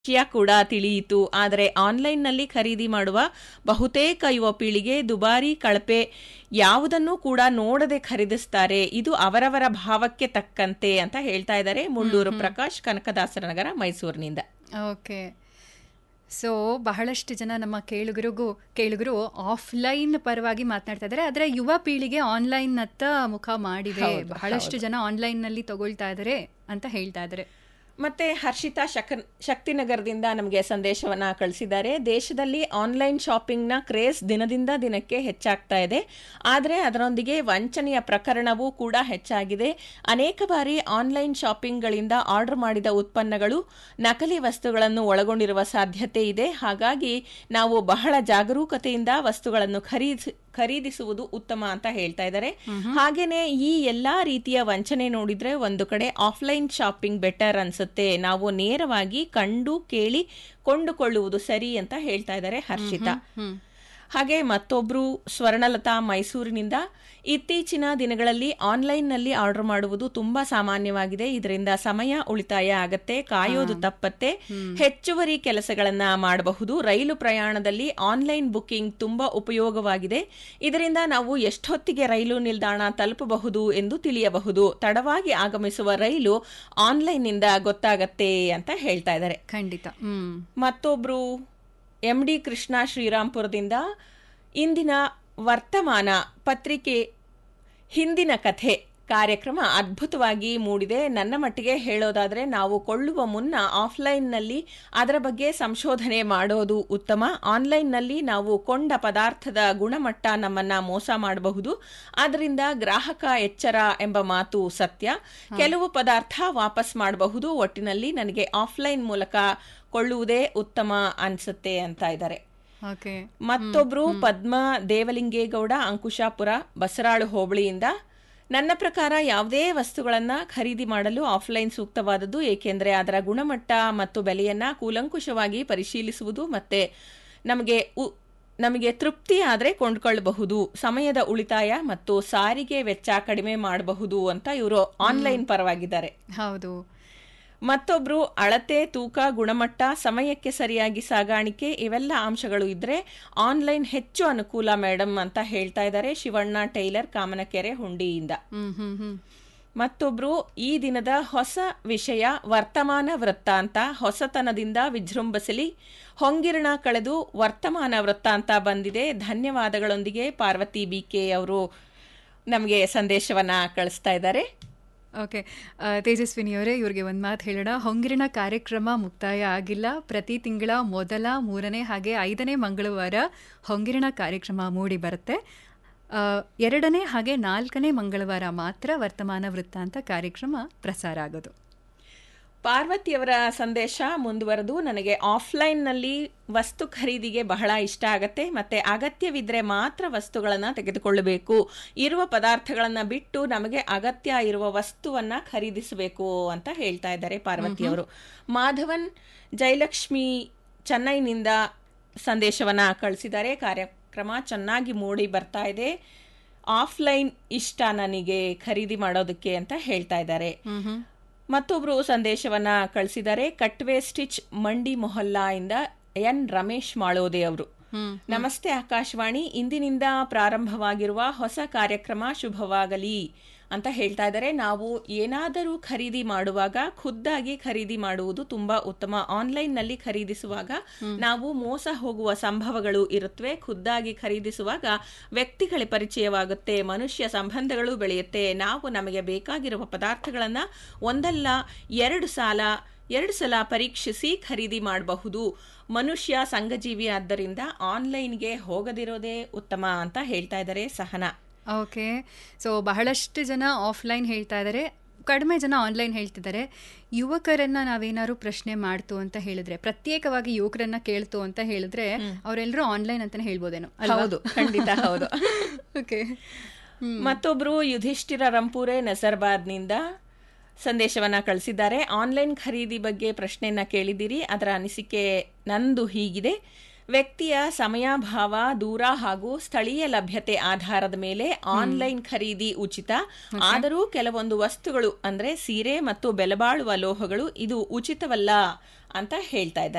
ವಿಷಯ ಕೂಡ ತಿಳಿಯಿತು ಆದರೆ ಆನ್ಲೈನ್ನಲ್ಲಿ ಖರೀದಿ ಮಾಡುವ ಬಹುತೇಕ ಯುವ ಪೀಳಿಗೆ ದುಬಾರಿ ಕಳಪೆ ಯಾವುದನ್ನೂ ಕೂಡ ನೋಡದೆ ಖರೀದಿಸ್ತಾರೆ ಇದು ಅವರವರ ಭಾವಕ್ಕೆ ತಕ್ಕಂತೆ ಅಂತ ಹೇಳ್ತಾ ಇದ್ದಾರೆ ಮುಳ್ಳೂರು ಪ್ರಕಾಶ್ ಕನಕದಾಸರ ನಗರ ಮೈಸೂರಿನಿಂದ ಓಕೆ ಸೊ ಬಹಳಷ್ಟು ಜನ ನಮ್ಮ ಕೇಳುಗರಿಗೂ ಕೇಳುಗರು ಆಫ್ಲೈನ್ ಪರವಾಗಿ ಮಾತನಾಡ್ತಾ ಇದ್ದಾರೆ ಆದರೆ ಯುವ ಪೀಳಿಗೆ ಆನ್ಲೈನ್ ಅತ್ತ ಮುಖ ಮಾಡಿದೆ ಹೌದು, ಬಹಳಷ್ಟು ಜನ ಆನ್ಲೈನ್ ನಲ್ಲಿ ತಗೊಳ್ತಾ ಇದ್ದಾರೆ ಅಂತ ಹೇಳ್ತಾ ಇದ್ದಾರೆ ಮತ್ತೆ ಹರ್ಷಿತಾ ಶಕ ಶಕ್ತಿನಗರದಿಂದ ನಮಗೆ ಸಂದೇಶವನ್ನ ಕಳಿಸಿದ್ದಾರೆ ದೇಶದಲ್ಲಿ ಆನ್ಲೈನ್ ಶಾಪಿಂಗ್ನ ಕ್ರೇಜ್ ದಿನದಿಂದ ದಿನಕ್ಕೆ ಹೆಚ್ಚಾಗ್ತಾ ಇದೆ ಆದರೆ ಅದರೊಂದಿಗೆ ವಂಚನೆಯ ಪ್ರಕರಣವೂ ಕೂಡ ಹೆಚ್ಚಾಗಿದೆ ಅನೇಕ ಬಾರಿ ಆನ್ಲೈನ್ ಶಾಪಿಂಗ್ಗಳಿಂದ ಆರ್ಡರ್ ಮಾಡಿದ ಉತ್ಪನ್ನಗಳು ನಕಲಿ ವಸ್ತುಗಳನ್ನು ಒಳಗೊಂಡಿರುವ ಸಾಧ್ಯತೆ ಇದೆ ಹಾಗಾಗಿ ನಾವು ಬಹಳ ಜಾಗರೂಕತೆಯಿಂದ ವಸ್ತುಗಳನ್ನು ಖರೀದಿ ಖರೀದಿಸುವುದು ಉತ್ತಮ ಅಂತ ಹೇಳ್ತಾ ಇದ್ದಾರೆ ಹಾಗೇನೆ ಈ ಎಲ್ಲಾ ರೀತಿಯ ವಂಚನೆ ನೋಡಿದ್ರೆ ಒಂದು ಕಡೆ ಆಫ್ಲೈನ್ ಶಾಪಿಂಗ್ ಬೆಟರ್ ಅನ್ಸುತ್ತೆ ನಾವು ನೇರವಾಗಿ ಕಂಡು ಕೇಳಿ ಕೊಂಡುಕೊಳ್ಳುವುದು ಸರಿ ಅಂತ ಹೇಳ್ತಾ ಇದ್ದಾರೆ ಹರ್ಷಿತಾ ಹಾಗೆ ಮತ್ತೊಬ್ರು ಸ್ವರ್ಣಲತಾ ಮೈಸೂರಿನಿಂದ ಇತ್ತೀಚಿನ ದಿನಗಳಲ್ಲಿ ಆನ್ಲೈನ್ನಲ್ಲಿ ಆರ್ಡರ್ ಮಾಡುವುದು ತುಂಬಾ ಸಾಮಾನ್ಯವಾಗಿದೆ ಇದರಿಂದ ಸಮಯ ಉಳಿತಾಯ ಆಗತ್ತೆ ಕಾಯೋದು ತಪ್ಪತ್ತೆ ಹೆಚ್ಚುವರಿ ಕೆಲಸಗಳನ್ನ ಮಾಡಬಹುದು ರೈಲು ಪ್ರಯಾಣದಲ್ಲಿ ಆನ್ಲೈನ್ ಬುಕಿಂಗ್ ತುಂಬಾ ಉಪಯೋಗವಾಗಿದೆ ಇದರಿಂದ ನಾವು ಎಷ್ಟೊತ್ತಿಗೆ ರೈಲು ನಿಲ್ದಾಣ ತಲುಪಬಹುದು ಎಂದು ತಿಳಿಯಬಹುದು ತಡವಾಗಿ ಆಗಮಿಸುವ ರೈಲು ಆನ್ಲೈನ್ನಿಂದ ಗೊತ್ತಾಗತ್ತೆ ಅಂತ ಹೇಳ್ತಾ ಇದ್ದಾರೆ ಖಂಡಿತ ಹ್ಮ್ ಮತ್ತೊಬ್ರು ಎಂ ಡಿ ಕೃಷ್ಣ ಶ್ರೀರಾಮ್ಪುರದಿಂದ ಇಂದಿನ ವರ್ತಮಾನ ಪತ್ರಿಕೆ ಹಿಂದಿನ ಕಥೆ ಕಾರ್ಯಕ್ರಮ ಅದ್ಭುತವಾಗಿ ಮೂಡಿದೆ ನನ್ನ ಮಟ್ಟಿಗೆ ಹೇಳೋದಾದ್ರೆ ನಾವು ಕೊಳ್ಳುವ ಮುನ್ನ ಆಫ್ಲೈನ್ನಲ್ಲಿ ಅದರ ಬಗ್ಗೆ ಸಂಶೋಧನೆ ಮಾಡೋದು ಉತ್ತಮ ಆನ್ಲೈನ್ನಲ್ಲಿ ನಾವು ಕೊಂಡ ಪದಾರ್ಥದ ಗುಣಮಟ್ಟ ನಮ್ಮನ್ನ ಮೋಸ ಮಾಡಬಹುದು ಆದ್ದರಿಂದ ಗ್ರಾಹಕ ಎಚ್ಚರ ಎಂಬ ಮಾತು ಸತ್ಯ ಕೆಲವು ಪದಾರ್ಥ ವಾಪಸ್ ಮಾಡಬಹುದು ಒಟ್ಟಿನಲ್ಲಿ ನನಗೆ ಆಫ್ಲೈನ್ ಮೂಲಕ ಕೊಳ್ಳುವುದೇ ಉತ್ತಮ ಅನ್ಸುತ್ತೆ ಅಂತ ಇದ್ದಾರೆ ಓಕೆ ಮತ್ತೊಬ್ರು ಪದ್ಮ ದೇವಲಿಂಗೇಗೌಡ ಅಂಕುಶಾಪುರ ಬಸರಾಳು ಹೋಬಳಿಯಿಂದ ನನ್ನ ಪ್ರಕಾರ ಯಾವುದೇ ವಸ್ತುಗಳನ್ನ ಖರೀದಿ ಮಾಡಲು ಆಫ್ಲೈನ್ ಸೂಕ್ತವಾದದ್ದು ಏಕೆಂದರೆ ಅದರ ಗುಣಮಟ್ಟ ಮತ್ತು ಬೆಲೆಯನ್ನ ಕೂಲಂಕುಷವಾಗಿ ಪರಿಶೀಲಿಸುವುದು ಮತ್ತೆ ನಮಗೆ ಉ- ನಮಗೆ ತೃಪ್ತಿ ಆದರೆ ಕೊಂಡ್ಕೊಳ್ಳಬಹುದು ಸಮಯದ ಉಳಿತಾಯ ಮತ್ತು ಸಾರಿಗೆ ವೆಚ್ಚ ಕಡಿಮೆ ಮಾಡಬಹುದು ಅಂತ ಇವರು ಆನ್ಲೈನ್ ಪರವಾಗಿದ್ದಾರೆ ಹೌದು ಮತ್ತೊಬ್ರು ಅಳತೆ ತೂಕ ಗುಣಮಟ್ಟ ಸಮಯಕ್ಕೆ ಸರಿಯಾಗಿ ಸಾಗಾಣಿಕೆ ಇವೆಲ್ಲ ಅಂಶಗಳು ಇದ್ರೆ ಆನ್ಲೈನ್ ಹೆಚ್ಚು ಅನುಕೂಲ ಮೇಡಮ್ ಅಂತ ಹೇಳ್ತಾ ಇದ್ದಾರೆ ಶಿವಣ್ಣ ಟೈಲರ್ ಕಾಮನಕೆರೆ ಹುಂಡಿಯಿಂದ ಹ್ಮ್ ಹ್ಮ್ ಹ್ಮ್ ಮತ್ತೊಬ್ರು ಈ ದಿನದ ಹೊಸ ವಿಷಯ ವರ್ತಮಾನ ವೃತ್ತಾಂತ ಹೊಸತನದಿಂದ ವಿಜೃಂಭಿಸಲಿ ಹೊಂಗಿರಣ ಕಳೆದು ವರ್ತಮಾನ ವೃತ್ತಾಂತ ಬಂದಿದೆ ಧನ್ಯವಾದಗಳೊಂದಿಗೆ ಪಾರ್ವತಿ ಬಿಕೆ ಅವರು ನಮಗೆ ಸಂದೇಶವನ್ನ ಕಳಿಸ್ತಾ ಇದ್ದಾರೆ ಓಕೆ ಆ, ತೇಜಸ್ವಿನಿಯವರೇ ಇವ್ರಿಗೆ ಒಂದು ಮಾತು ಹೇಳೋಣ ಹೊಂಗಿರಣ ಕಾರ್ಯಕ್ರಮ ಮುಕ್ತಾಯ ಆಗಿಲ್ಲ ಪ್ರತಿ ತಿಂಗಳ ಮೊದಲ ಮೂರನೇ ಹಾಗೆ ಐದನೇ ಮಂಗಳವಾರ ಹೊಂಗಿರಣ ಕಾರ್ಯಕ್ರಮ ಮೂಡಿ ಬರುತ್ತೆ ಆ, ಎರಡನೇ ಹಾಗೆ ನಾಲ್ಕನೇ ಮಂಗಳವಾರ ಮಾತ್ರ ವರ್ತಮಾನ ವೃತ್ತಾಂತ ಕಾರ್ಯಕ್ರಮ ಪ್ರಸಾರ ಆಗೋದು ಪಾರ್ವತಿಯವರ ಸಂದೇಶ ಮುಂದುವರೆದು ನನಗೆ ಆಫ್ಲೈನ್ನಲ್ಲಿ ವಸ್ತು ಖರೀದಿಗೆ ಬಹಳ ಇಷ್ಟ ಆಗತ್ತೆ ಮತ್ತೆ ಅಗತ್ಯವಿದ್ರೆ ಮಾತ್ರ ವಸ್ತುಗಳನ್ನು ತೆಗೆದುಕೊಳ್ಳಬೇಕು ಇರುವ ಪದಾರ್ಥಗಳನ್ನು ಬಿಟ್ಟು ನಮಗೆ ಅಗತ್ಯ ಇರುವ ವಸ್ತುವನ್ನ ಖರೀದಿಸಬೇಕು ಅಂತ ಹೇಳ್ತಾ ಇದ್ದಾರೆ ಪಾರ್ವತಿಯವರು ಮಾಧವನ್ ಜಯಲಕ್ಷ್ಮಿ ಚೆನ್ನೈನಿಂದ ಸಂದೇಶವನ್ನ ಕಳಿಸಿದ್ದಾರೆ ಕಾರ್ಯಕ್ರಮ ಚೆನ್ನಾಗಿ ಮೂಡಿ ಬರ್ತಾ ಇದೆ ಆಫ್ಲೈನ್ ಇಷ್ಟ ನನಗೆ ಖರೀದಿ ಮಾಡೋದಕ್ಕೆ ಅಂತ ಹೇಳ್ತಾ ಇದ್ದಾರೆ ಮತ್ತೊಬ್ರು ಸಂದೇಶವನ್ನ ಕಳಿಸಿದ್ದಾರೆ ಕಟ್ವೆ ಸ್ಟಿಚ್ ಮಂಡಿ ಮೊಹಲ್ಲಾ ಇಂದ ಎನ್ ರಮೇಶ್ ಮಾಳೋದೆ ಅವರು ನಮಸ್ತೆ ಆಕಾಶವಾಣಿ ಇಂದಿನಿಂದ ಪ್ರಾರಂಭವಾಗಿರುವ ಹೊಸ ಕಾರ್ಯಕ್ರಮ ಶುಭವಾಗಲಿ ಅಂತ ಹೇಳ್ತಾ ಇದ್ದಾರೆ ನಾವು ಏನಾದರೂ ಖರೀದಿ ಮಾಡುವಾಗ ಖುದ್ದಾಗಿ ಖರೀದಿ ಮಾಡುವುದು ತುಂಬಾ ಉತ್ತಮ ಆನ್ಲೈನ್ ನಲ್ಲಿ ಖರೀದಿಸುವಾಗ ನಾವು ಮೋಸ ಹೋಗುವ ಸಂಭವಗಳು ಇರುತ್ತವೆ ಖುದ್ದಾಗಿ ಖರೀದಿಸುವಾಗ ವ್ಯಕ್ತಿಗಳ ಪರಿಚಯವಾಗುತ್ತೆ ಮನುಷ್ಯ ಸಂಬಂಧಗಳು ಬೆಳೆಯುತ್ತೆ ನಾವು ನಮಗೆ ಬೇಕಾಗಿರುವ ಪದಾರ್ಥಗಳನ್ನ ಒಂದಲ್ಲ ಎರಡು ಸಾಲ ಎರಡು ಸಲ ಪರೀಕ್ಷಿಸಿ ಖರೀದಿ ಮಾಡಬಹುದು ಮನುಷ್ಯ ಸಂಘಜೀವಿ ಆದ್ದರಿಂದ ಆನ್ಲೈನ್ಗೆ ಹೋಗದಿರೋದೇ ಉತ್ತಮ ಅಂತ ಹೇಳ್ತಾ ಇದ್ದಾರೆ ಸಹನಾ ಓಕೆ ಸೊ ಬಹಳಷ್ಟು ಜನ ಆಫ್ಲೈನ್ ಹೇಳ್ತಾ ಇದ್ದಾರೆ ಕಡಿಮೆ ಜನ ಆನ್ಲೈನ್ ಹೇಳ್ತಿದ್ದಾರೆ ಯುವಕರನ್ನ ನಾವೇನಾದ್ರು ಪ್ರಶ್ನೆ ಮಾಡ್ತು ಅಂತ ಹೇಳಿದ್ರೆ ಪ್ರತ್ಯೇಕವಾಗಿ ಯುವಕರನ್ನ ಕೇಳ್ತು ಅಂತ ಹೇಳಿದ್ರೆ ಅವರೆಲ್ಲರೂ ಆನ್ಲೈನ್ ಅಂತಾನೆ ಹೇಳ್ಬೋದೇನೋ ಹೌದು ಖಂಡಿತ ಹೌದು ಓಕೆ ಮತ್ತೊಬ್ರು ಯುಧಿಷ್ಠಿರ ರಂಪೂರೆ ನಜರ್ಬಾದ್ನಿಂದ ಸಂದೇಶವನ್ನ ಕಳಿಸಿದ್ದಾರೆ ಆನ್ಲೈನ್ ಖರೀದಿ ಬಗ್ಗೆ ಪ್ರಶ್ನೆಯನ್ನ ಕೇಳಿದಿರಿ ಅದರ ಅನಿಸಿಕೆ ನಂದು ಹೀಗಿದೆ ವ್ಯಕ್ತಿಯ ಸಮಯಾಭಾವ ದೂರ ಹಾಗೂ ಸ್ಥಳೀಯ ಲಭ್ಯತೆ ಆಧಾರದ ಮೇಲೆ ಆನ್ಲೈನ್ ಖರೀದಿ ಉಚಿತ ಆದರೂ ಕೆಲವೊಂದು ವಸ್ತುಗಳು ಅಂದ್ರೆ ಸೀರೆ ಮತ್ತು ಬೆಲೆಬಾಳುವ ಲೋಹಗಳು ಇದು ಉಚಿತವಲ್ಲ ಅಂತ ಹೇಳ್ತಾ ಇದ್ದಾರೆ